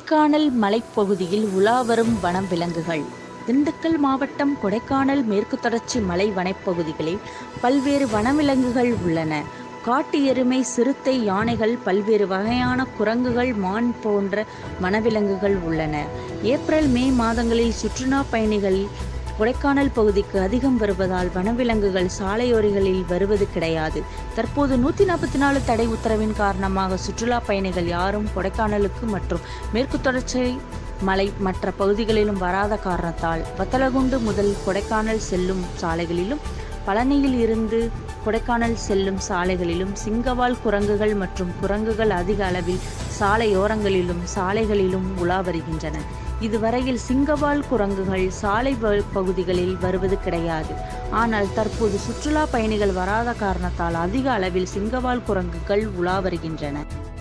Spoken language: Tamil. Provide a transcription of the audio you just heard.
கொடைக்கானல் மலைப்பகுதியில் உலாவரும் வனவிலங்குகள் திண்டுக்கல் மாவட்டம் கொடைக்கானல் மேற்கு தொடர்ச்சி மலை வனப்பகுதிகளில் பல்வேறு வனவிலங்குகள் உள்ளன காட்டு எருமை சிறுத்தை யானைகள் பல்வேறு வகையான குரங்குகள் மான் போன்ற வனவிலங்குகள் உள்ளன ஏப்ரல் மே மாதங்களில் சுற்றுலா பயணிகள் கொடைக்கானல் பகுதிக்கு அதிகம் வருவதால் வனவிலங்குகள் சாலையோரங்களில் வருவது கிடையாது தற்போது நூற்றி நாற்பத்தி நாலு தடை உத்தரவின் காரணமாக சுற்றுலா பயணிகள் யாரும் கொடைக்கானலுக்கு மற்றும் மேற்கு தொடர்ச்சி மலை மற்ற பகுதிகளிலும் வராத காரணத்தால் வத்தலகுண்டு முதல் கொடைக்கானல் செல்லும் சாலைகளிலும் பழனியில் இருந்து கொடைக்கானல் செல்லும் சாலைகளிலும் சிங்கவால் குரங்குகள் மற்றும் குரங்குகள் அதிக அளவில் சாலையோரங்களிலும் சாலைகளிலும் உலா வருகின்றன இதுவரையில் சிங்கவால் குரங்குகள் சாலை வ- பகுதிகளில் வருவது கிடையாது ஆனால் தற்போது சுற்றுலா பயணிகள் வராத காரணத்தால் அதிக அளவில் சிங்கவால் குரங்குகள் உலா வருகின்றன